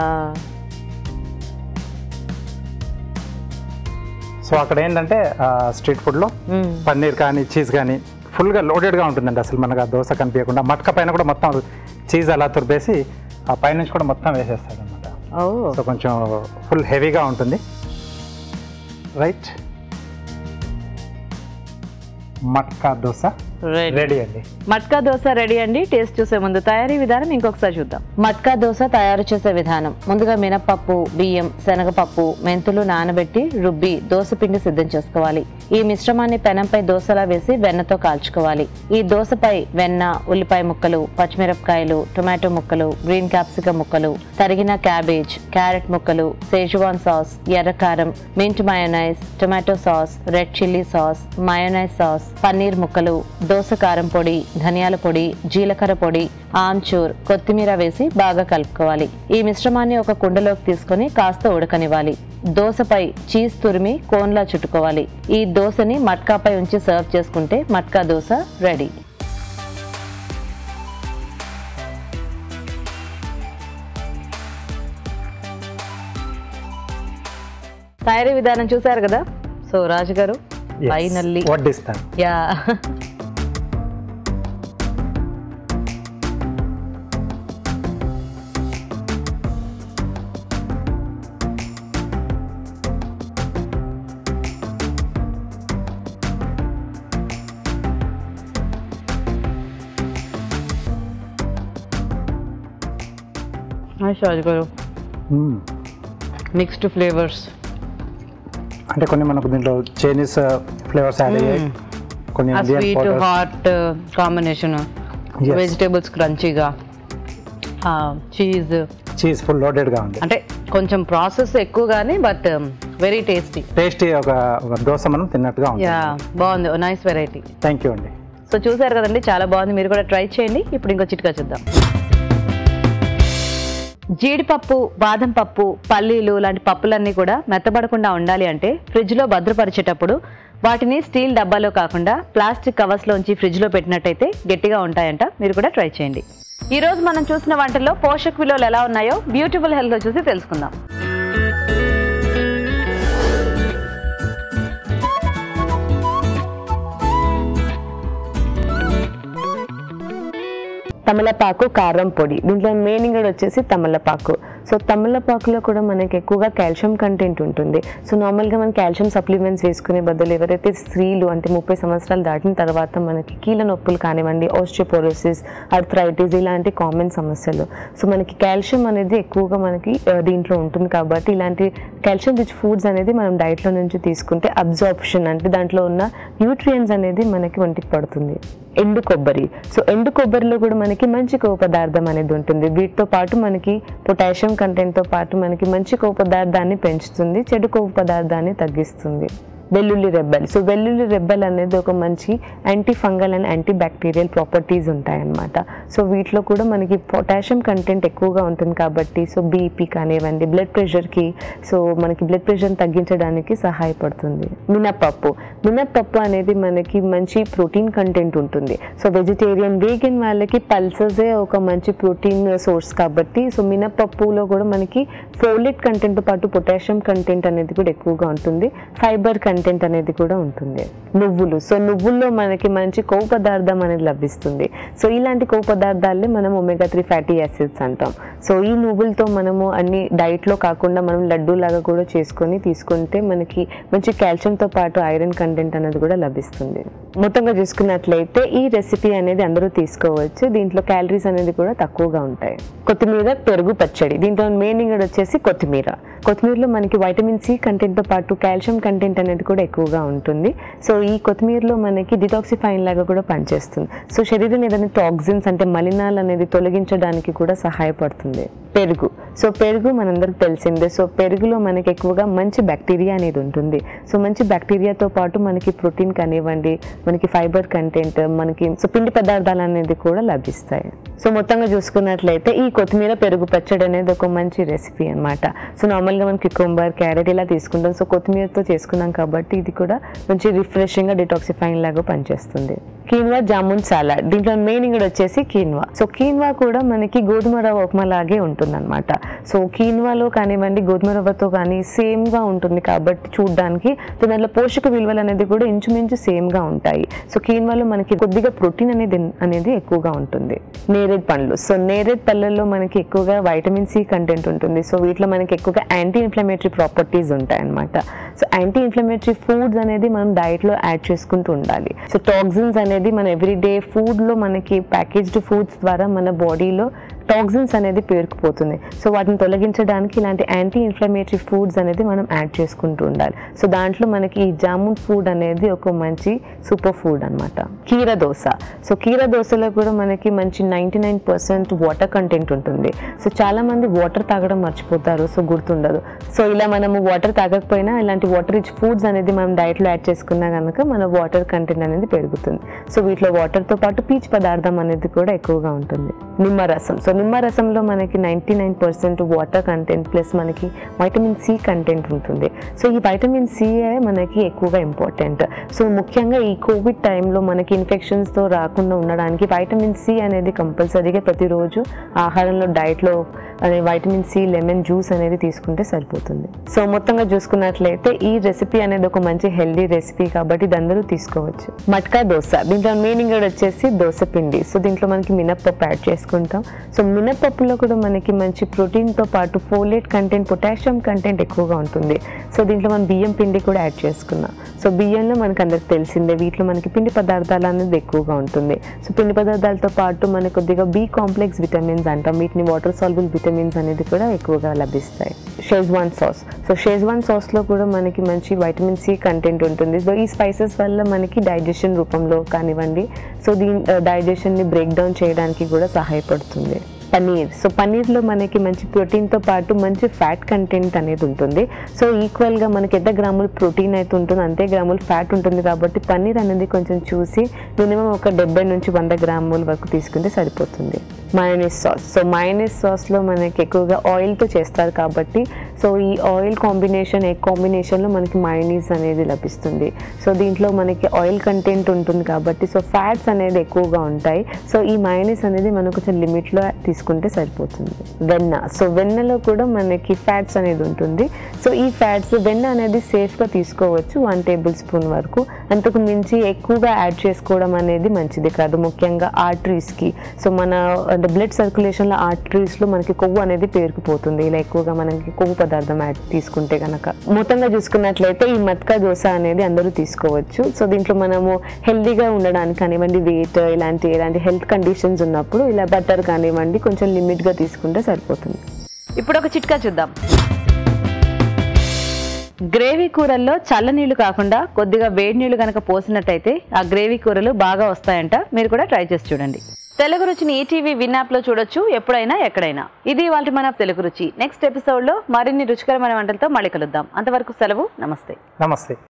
సో అక్కడ ఏంటంటే స్ట్రీట్ ఫుడ్లో మ్మ్. పన్నీర్ కానీ చీజ్ కానీ ఫుల్గా లోడెడ్గా ఉంటుందండి అసలు మనకు ఆ దోశ కనిపించకుండా మట్క పైన కూడా మొత్తం చీజ్ అలా తురిపేసి ఆ పైనుంచి కూడా మొత్తం వేసేస్తాడు అనమాట ఓ సో కొంచెం ఫుల్ హెవీగా ఉంటుంది right matka dosa ready ready అండి మట్కా దోశ రెడీ అండి టేస్ట్ చూసే ముందు తయారీ విధానం ఇంకొకసారి చూద్దాం మట్కా దోశ తయారు చేసే విధానం ముందుగా మినపప్పు బియ్యం శనగపప్పు మెంతులు నానబెట్టి రుబ్బి దోశ పిండి సిద్ధం చేసుకోవాలి ఈ మిశ్రమాన్ని పెనంపై దోశలా వేసి వెన్నతో కాల్చుకోవాలి ఈ దోశపై వెన్న ఉల్లిపాయ ముక్కలు పచ్చిమిరపకాయలు టొమాటో ముక్కలు గ్రీన్ క్యాప్సికం ముక్కలు తరిగిన క్యాబేజ్ క్యారెట్ ముక్కలు సేజువాన్ సాస్ ఎర్రకారం mint mayonnaise tomato sauce red chilli sauce mayonnaise sauce paneer ముక్కలు దోస కారం పొడి ధనియాల పొడి జీలకర్ర పొడి ఆమ్చూర్ కొత్తిమీర వేసి బాగా కలుపుకోవాలి ఈ మిశ్రమాన్ని ఒక కుండలోకి తీసుకొని కాస్త ఉడకనివ్వాలి దోసపై చీజ్ తురిమి కోన్లా చుట్టుకోవాలి ఈ దోశని మట్కాపై ఉంచి సర్వ్ చేసుకుంటే మట్కా దోశ రెడీ తయారీ విధానం చూశారు కదా సో రాజు గారు ఫైనల్లీ వడ్డిస్తాను యా రాజు గారు మ్మ్. మిక్స్డ్ ఫ్లేవర్స్ అంటే కొన్ని మనకు దీంట్లో చైనీస్ ఫ్లేవర్స్ యాడ్ అయ్యాయి కొన్ని ఆ Indian sweet powder hot combination Yes. Vegetables క్రంచీగా చీజ్ చీజ్ ఫుల్ లోడెడ్గా ఉంది అంటే కొంచెం ప్రాసెస్ ఎక్కువగానే బట్ వెరీ టేస్టీ టేస్టీ ఒక ఒక దోశ మనం తిన్నట్టుగా ఉంది యా బాగుంది నైస్ వెరైటీ థ్యాంక్ యూ అండి సో చూసారు కదండి చాలా బాగుంది మీరు కూడా ట్రై చేయండి ఇప్పుడు ఇంకో చిట్కా చూద్దాం జీడిపప్పు బాదం పప్పు పల్లీలు లాంటి పప్పులన్నీ కూడా మెత్తబడకుండా ఉండాలి అంటే ఫ్రిడ్జ్లో భద్రపరిచేటప్పుడు వాటిని స్టీల్ డబ్బాలో కాకుండా ప్లాస్టిక్ కవర్స్లోంచి ఫ్రిడ్జ్లో పెట్టినట్టయితే గట్టిగా ఉంటాయంట మీరు కూడా ట్రై చేయండి ఈ రోజు మనం చూసిన వంటల్లో పోషక విలువలు ఎలా ఉన్నాయో బ్యూటిఫుల్ హెల్త్ చూసి తెలుసుకుందాం తమలపాకు కారం పొడి దీంట్లో మెయిన్ ఇంగ్రీడియంట్ వచ్చేసి తమలపాకు సో తమలపాకులో కూడా మనకి ఎక్కువగా కాల్షియం కంటెంట్ ఉంటుంది సో నార్మల్గా మనం కాల్షియం సప్లిమెంట్స్ వేసుకునే బదులు ఎవరైతే స్త్రీలు అంటే ముప్పై సంవత్సరాలు దాటిన తర్వాత మనకి కీళ్ళ నొప్పులు కానివ్వండి ఆస్టియోపోరోసిస్ అర్థరైటిస్ ఇలాంటి కామన్ సమస్యలు సో మనకి కాల్షియం అనేది ఎక్కువగా మనకి ఆ, దీంట్లో ఉంటుంది కాబట్టి ఇలాంటి కాల్షియం రిచ్ ఫుడ్స్ అనేది మనం డైట్లో నుంచి తీసుకుంటే అబ్జార్ప్షన్ అంటే దాంట్లో ఉన్న న్యూట్రియన్స్ అనేది మనకి ఒంటికి పడుతుంది ఎండు కొబ్బరి సో ఎండు కొబ్బరిలో కూడా మనకి మంచి కొవ్వు పదార్థం అనేది ఉంటుంది వీటితో పాటు మనకి పొటాషియం కంటెంట్తో పాటు మనకి మంచి కొవ్వు పదార్థాన్ని పెంచుతుంది చెడు కొవ్వు పదార్థాన్ని తగ్గిస్తుంది వెల్లుల్లి రెబ్బలు సో వెల్లుల్లి రెబ్బలు అనేది ఒక మంచి anti fungal and anti bacterial properties ఉంటాయన్నమాట సో వీటిలో కూడా మనకి పొటాషియం కంటెంట్ ఎక్కువగా ఉంటుంది కాబట్టి సో బీపీ కానివ్వండి బ్లడ్ ప్రెషర్కి సో మనకి బ్లడ్ ప్రెషర్ని తగ్గించడానికి సహాయపడుతుంది మినప్పప్పు మినప్పప్పు అనేది మనకి మంచి ప్రోటీన్ కంటెంట్ ఉంటుంది సో వెజిటేరియన్ వేగన్ వాళ్ళకి పల్సెసే ఒక మంచి ప్రోటీన్ సోర్స్ కాబట్టి సో మినప్పప్పులో కూడా మనకి ఫోలిక్ కంటెంట్తో పాటు పొటాషియం కంటెంట్ అనేది కూడా ఎక్కువగా ఉంటుంది ఫైబర్ కంటెంట్ అనేది కూడా ఉంటుంది నువ్వులు సో నువ్వుల్లో మనకి మంచి కొవ్వు పదార్థం అనేది లభిస్తుంది సో ఇలాంటి కొవ్వు పదార్థాలే మనం ఒమేగా త్రీ ఫ్యాటీ యాసిడ్స్ అంటాం సో ఈ నువ్వులతో మనము అన్ని డైట్లో కాకుండా మనం లడ్డూ లాగా కూడా చేసుకొని తీసుకుంటే మనకి మంచి కాల్షియంతో పాటు ఐరన్ కంటెంట్ అనేది కూడా లభిస్తుంది మొత్తంగా చూసుకున్నట్లయితే ఈ రెసిపీ అనేది అందరూ తీసుకోవచ్చు దీంట్లో క్యాలరీస్ అనేది కూడా తక్కువగా ఉంటాయి కొత్తిమీర పెరుగు పచ్చడి దీంట్లో మెయిన్ ఇంగ్రీడియంట్ వచ్చేసి కొత్తిమీర కొత్తిమీరలో మనకి వైటమిన్ సి కంటెంట్తో పాటు కాల్షియం కంటెంట్ అనేది కూడా ఎక్కువగా ఉంటుంది సో ఈ కొత్తిమీరలో మనకి డిటాక్సిఫైన్ లాగా కూడా పనిచేస్తుంది సో శరీరం ఏదైనా టాక్సిన్స్ అంటే మలినాలు అనేది తొలగించడానికి కూడా సహాయపడుతుంది పెరుగు సో పెరుగు మనందరికి తెలిసిందే సో పెరుగులో మనకి ఎక్కువగా మంచి బ్యాక్టీరియా అనేది ఉంటుంది సో మంచి బ్యాక్టీరియాతో పాటు మనకి ప్రోటీన్ కానివ్వండి మనకి ఫైబర్ కంటెంట్ మనకి సో పిండి పదార్థాలు అనేది కూడా లభిస్తాయి సో మొత్తంగా చూసుకున్నట్లయితే ఈ కొత్తిమీర పెరుగు పచ్చడి అనేది ఒక మంచి రెసిపీ అన్నమాట సో నార్మల్గా మనం కికుంబర్ క్యారెట్ ఇలా తీసుకుంటాం సో కొత్తిమీరతో చేసుకున్నాం కాబట్టి ఇది కూడా మంచి రిఫ్రెషింగ్గా డిటాక్సిఫైయింగ్ లాగా పనిచేస్తుంది కీన్వా జామున్ సాలాడ్ దీంట్లో మెయిన్ ఇంగ్రీడియంట్ వచ్చేసి కీన్వా సో కీన్వా కూడా మనకి గోధుమ రవ్వ ఉప్మా లాగే ఉంటుంది అనమాట సో కీన్వాలో కానివ్వండి గోధుమ రవ్వతో కానీ సేమ్గా ఉంటుంది కాబట్టి చూడడానికి సో దాంట్లో పోషక విలువలు అనేది కూడా ఇంచుమించు సేమ్గా ఉంటాయి సో కీన్వాలో మనకి కొద్దిగా ప్రోటీన్ అనేది అనేది ఎక్కువగా ఉంటుంది నేరేడ్ పండ్లు సో నేరేడ్ పళ్ళల్లో మనకి ఎక్కువగా వైటమిన్ సి కంటెంట్ ఉంటుంది సో వీటిలో మనకి ఎక్కువగా యాంటీ ఇన్ఫ్లమేటరీ ప్రాపర్టీస్ ఉంటాయి అనమాట సో యాంటీ ఇన్ఫ్లమేటరీ ఫుడ్స్ అనేది మనం డైట్లో యాడ్ చేసుకుంటూ ఉండాలి సో టాక్సిన్స్ అనేవి అనేది మన ఎవ్రీడే ఫుడ్లో మనకి ప్యాకేజ్డ్ ఫుడ్స్ ద్వారా మన బాడీలో టాక్సిన్స్ అనేది పేరుకుపోతుంది సో వాటిని తొలగించడానికి ఇలాంటి యాంటీ ఇన్ఫ్లమేటరీ ఫుడ్స్ అనేది మనం యాడ్ చేసుకుంటూ ఉండాలి సో దాంట్లో మనకి ఈ జామున్ ఫుడ్ అనేది ఒక మంచి సూపర్ ఫుడ్ అనమాట కీర దోశ సో కీర దోశలో కూడా మనకి మంచి ninety nine percent water content ఉంటుంది సో చాలా మంది వాటర్ తాగడం మర్చిపోతారు సో గుర్తుండదు సో ఇలా మనము వాటర్ తాగకపోయినా ఇలాంటి వాటర్ రిచ్ ఫుడ్స్ అనేది మనం డైట్లో యాడ్ చేసుకున్నా కనుక మన వాటర్ కంటెంట్ అనేది పెరుగుతుంది సో వీటిలో వాటర్తో పాటు పీచు పదార్థం అనేది కూడా ఎక్కువగా ఉంటుంది నిమ్మరసం సో నిమ్మరసంలో మనకి ninety nine percent water content plus మనకి వైటమిన్ సి కంటెంట్ ఉంటుంది సో ఈ వైటమిన్ సి మనకి ఎక్కువగా ఇంపార్టెంట్ సో ముఖ్యంగా ఈ కోవిడ్ టైంలో మనకి ఇన్ఫెక్షన్స్తో రాకుండా ఉండడానికి వైటమిన్ సి అనేది కంపల్సరీగా ప్రతిరోజు ఆహారంలో డైట్లో అనే వైటమిన్ సి లెమన్ జ్యూస్ అనేది తీసుకుంటే సరిపోతుంది సో మొత్తంగా చూసుకున్నట్లయితే ఈ రెసిపీ అనేది ఒక మంచి హెల్దీ రెసిపీ కాబట్టి ఇది అందరూ తీసుకోవచ్చు మట్కా దోశ దీంట్లో మెయిన్ ఇంగ్రీడియంట్ వచ్చేసి దోశ పిండి సో దీంట్లో మనకి మినప్పప్పు యాడ్ చేసుకుంటాం సో మినప్పప్పులో కూడా మనకి మంచి ప్రోటీన్తో పాటు ఫోలేట్ కంటెంట్ పొటాషియం కంటెంట్ ఎక్కువగా ఉంటుంది సో దీంట్లో మనం బియ్యం పిండి కూడా యాడ్ చేసుకున్నాం సో బియ్యంలో మనకి అందరికి తెలిసిందే వీటిలో మనకి పిండి పదార్థాలు అనేది ఎక్కువగా ఉంటుంది సో పిండి పదార్థాలతో పాటు మనకి కొద్దిగా బి కాంప్లెక్స్ విటమిన్స్ అంటాం వీటిని వాటర్ సాల్బుల్ విటమిన్స్ అనేది కూడా ఎక్కువగా లభిస్తాయి షేజ్వాన్ సాస్ సో షేజ్వాన్ సాస్లో కూడా మనకి మంచి వైటమిన్ సి కంటెంట్ ఉంటుంది సో ఈ స్పైసెస్ వల్ల మనకి డైజెషన్ రూపంలో కానివ్వండి సో దీని డైజెషన్ని బ్రేక్ డౌన్ చేయడానికి కూడా సహాయపడుతుంది పన్నీర్ సో పన్నీర్లో మనకి మంచి ప్రోటీన్తో పాటు మంచి ఫ్యాట్ కంటెంట్ అనేది ఉంటుంది సో ఈక్వల్గా మనకి ఎంత గ్రాములు ప్రోటీన్ అయితే ఉంటుందో అంతే గ్రాములు ఫ్యాట్ ఉంటుంది కాబట్టి పన్నీర్ అనేది కొంచెం చూసి మినిమం ఒక డెబ్బై నుంచి వంద గ్రాముల వరకు తీసుకుంటే సరిపోతుంది మయోనీస్ సాస్ సో మయోనీస్ సాస్లో మనకి ఎక్కువగా ఆయిల్తో చేస్తారు కాబట్టి సో ఈ ఆయిల్ కాంబినేషన్ ఎగ్ కాంబినేషన్లో మనకి మయోనీస్ అనేది లభిస్తుంది సో దీంట్లో మనకి ఆయిల్ కంటెంట్ ఉంటుంది కాబట్టి సో ఫ్యాట్స్ అనేది ఎక్కువగా ఉంటాయి సో ఈ మయోనీస్ అనేది మనం కొంచెం లిమిట్లో తీసుకుంటే సరిపోతుంది వెన్న సో వెన్నలో కూడా మనకి ఫ్యాట్స్ అనేది ఉంటుంది సో ఈ ఫ్యాట్స్ వెన్న అనేది సేఫ్గా తీసుకోవచ్చు వన్ టేబుల్ స్పూన్ వరకు అంతకు మించి ఎక్కువగా యాడ్ చేసుకోవడం అనేది మంచిది కాదు ముఖ్యంగా ఆర్టరీస్కి సో మన అంటే బ్లడ్ సర్క్యులేషన్లో ఆర్టరీస్లో మనకి కొవ్వు అనేది పేరుకుపోతుంది ఇలా ఎక్కువగా మనకి కొవ్వు పదార్థం యాడ్ తీసుకుంటే కనుక మొత్తంగా చూసుకున్నట్లయితే ఈ మత్కా దోశ అనేది అందరూ తీసుకోవచ్చు సో దీంట్లో మనము హెల్దీగా ఉండడానికి కానివ్వండి వెయిట్ ఇలాంటి ఇలాంటి హెల్త్ కండిషన్స్ ఉన్నప్పుడు ఇలా బటర్ కానివ్వండి కొంచెం లిమిట్గా తీసుకుంటే సరిపోతుంది ఇప్పుడు ఒక చిట్కా చూద్దాం గ్రేవీ కూరల్లో చల్ల నీళ్లు కాకుండా కొద్దిగా వేడి నీళ్లు కనుక పోసినట్టయితే ఆ గ్రేవీ కూరలు బాగా వస్తాయంట మీరు కూడా ట్రై చేసి చూడండి తెలుగు రుచిని ఈటీవీ విన్ యాప్ లో చూడొచ్చు ఎప్పుడైనా ఎక్కడైనా ఇది వాళ్ళ మన తెలుగు రుచి నెక్స్ట్ ఎపిసోడ్ లో మరిన్ని రుచికరమైన వంటలతో మళ్ళీ కలుద్దాం అంతవరకు సెలవు నమస్తే నమస్తే